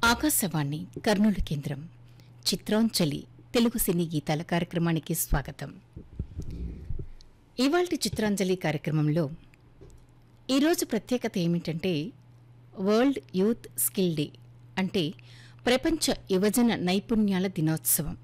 ఆకాశవాణి కర్నూలు కేంద్రం చిత్రాంజలి తెలుగు సినీ గీతాల కార్యక్రమానికి స్వాగతం ఇవాల్టి చిత్రాంజలి కార్యక్రమంలో ఈరోజు ప్రత్యేకత ఏమిటంటే వరల్డ్ యూత్ స్కిల్ డే అంటే ప్రపంచ యువజన నైపుణ్యాల దినోత్సవం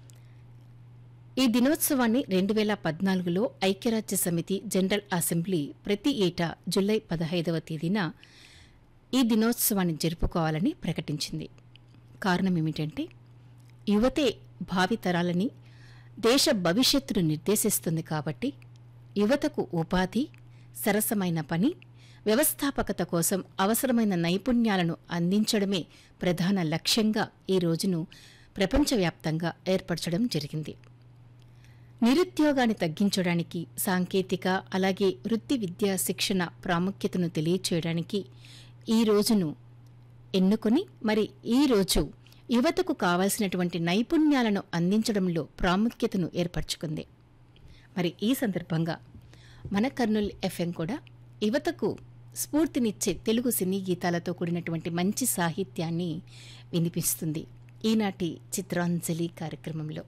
ఈ దినోత్సవాన్ని రెండు వేల పద్నాలుగులో ఐక్యరాజ్య సమితి జనరల్ అసెంబ్లీ ప్రతి ఏటా జులై పదహైదవ తేదీన ఈ దినోత్సవాన్ని జరుపుకోవాలని ప్రకటించింది కారణం ఏమిటంటే యువతే భావితరాలని దేశ భవిష్యత్తును నిర్దేశిస్తుంది కాబట్టి యువతకు ఉపాధి సరసమైన పని వ్యవస్థాపకత కోసం అవసరమైన నైపుణ్యాలను అందించడమే ప్రధాన లక్ష్యంగా ఈ రోజును ప్రపంచవ్యాప్తంగా ఏర్పరచడం జరిగింది నిరుద్యోగాన్ని తగ్గించడానికి సాంకేతిక అలాగే వృత్తి విద్యా శిక్షణ ప్రాముఖ్యతను తెలియచేయడానికి ఈ రోజును ఎన్నుకొని మరి ఈ రోజు యువతకు కావాల్సినటువంటి నైపుణ్యాలను అందించడంలో ప్రాముఖ్యతను ఏర్పరచుకుంది మరి ఈ సందర్భంగా మన కర్నూలు ఎఫ్ఎం కూడా యువతకు స్ఫూర్తినిచ్చే తెలుగు సినీ గీతాలతో కూడినటువంటి మంచి సాహిత్యాన్ని వినిపిస్తుంది ఈనాటి చిత్రాంజలి కార్యక్రమంలో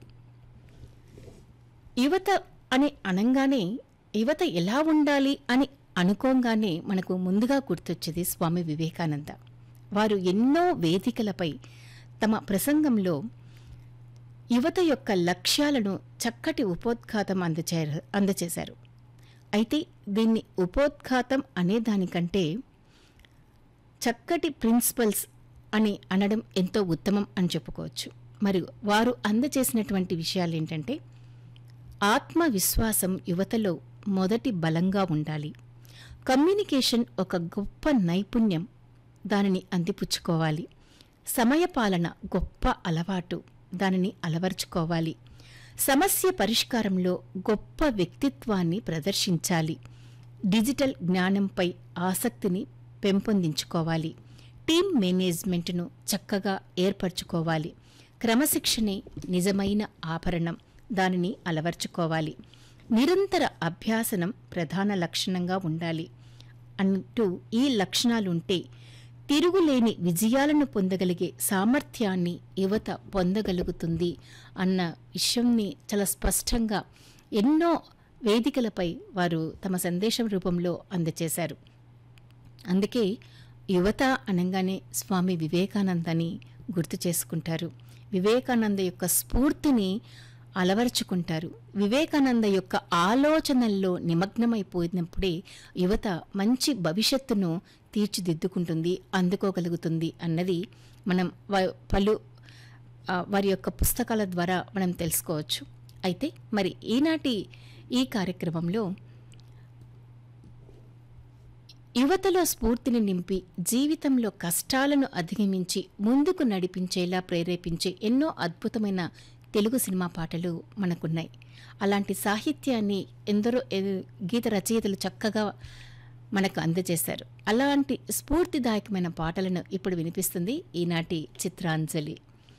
యువత అని అనంగానే యువత ఎలా ఉండాలి అని అనుకోగానే మనకు ముందుగా గుర్తొచ్చేది స్వామి వివేకానంద వారు ఎన్నో వేదికలపై తమ ప్రసంగంలో యువత యొక్క లక్ష్యాలను చక్కటి ఉపోద్ఘాతం అందచే అందచేశారు అయితే దీన్ని ఉపోద్ఘాతం అనేదానికంటే చక్కటి ప్రిన్సిపల్స్ అని అనడం ఎంతో ఉత్తమం అని చెప్పుకోవచ్చు మరియు వారు అందచేసినటువంటి విషయాలు ఏంటంటే ఆత్మవిశ్వాసం యువతలో మొదటి బలంగా ఉండాలి కమ్యూనికేషన్ ఒక గొప్ప నైపుణ్యం దానిని అందిపుచ్చుకోవాలి సమయపాలన గొప్ప అలవాటు దానిని అలవర్చుకోవాలి సమస్య పరిష్కారంలో గొప్ప వ్యక్తిత్వాన్ని ప్రదర్శించాలి డిజిటల్ జ్ఞానంపై ఆసక్తిని పెంపొందించుకోవాలి టీం మేనేజ్మెంట్ను చక్కగా ఏర్పరచుకోవాలి క్రమశిక్షణే నిజమైన ఆభరణం దానిని అలవర్చుకోవాలి నిరంతర అభ్యాసనం ప్రధాన లక్షణంగా ఉండాలి అంటూ ఈ లక్షణాలుంటే తిరుగులేని విజయాలను పొందగలిగే సామర్థ్యాన్ని యువత పొందగలుగుతుంది అన్న విషయంని చాలా స్పష్టంగా ఎన్నో వేదికలపై వారు తమ సందేశం రూపంలో అందచేశారు అందుకే యువత అనగానే స్వామి వివేకానందని గుర్తు చేసుకుంటారు వివేకానంద యొక్క స్ఫూర్తిని అలవరుచుకుంటారు వివేకానంద యొక్క ఆలోచనల్లో నిమగ్నమైపోయినప్పుడే యువత మంచి భవిష్యత్తును తీర్చిదిద్దుకుంటుంది అందుకోగలుగుతుంది అన్నది మనం వ- పలు ఆ, వారి యొక్క పుస్తకాల ద్వారా మనం తెలుసుకోవచ్చు అయితే మరి ఈనాటి ఈ కార్యక్రమంలో యువతలో స్ఫూర్తిని నింపి జీవితంలో కష్టాలను అధిగమించి ముందుకు నడిపించేలా ప్రేరేపించే ఎన్నో అద్భుతమైన తెలుగు సినిమా పాటలు మనకున్నాయి అలాంటి సాహిత్యాన్ని ఎందరో ఎ- గీత రచయితలు చక్కగా మనకు అందజేశారు అలాంటి స్ఫూర్తిదాయకమైన పాటలను ఇప్పుడు వినిపిస్తుంది ఈనాటి చిత్రాంజలి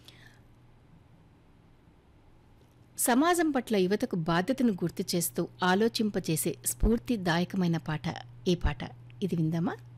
సమాజం పట్ల యువతకు బాధ్యతను గుర్తు చేస్తూ ఆలోచింపజేసే స్ఫూర్తిదాయకమైన పాట ఈ పాట ఇది విందామా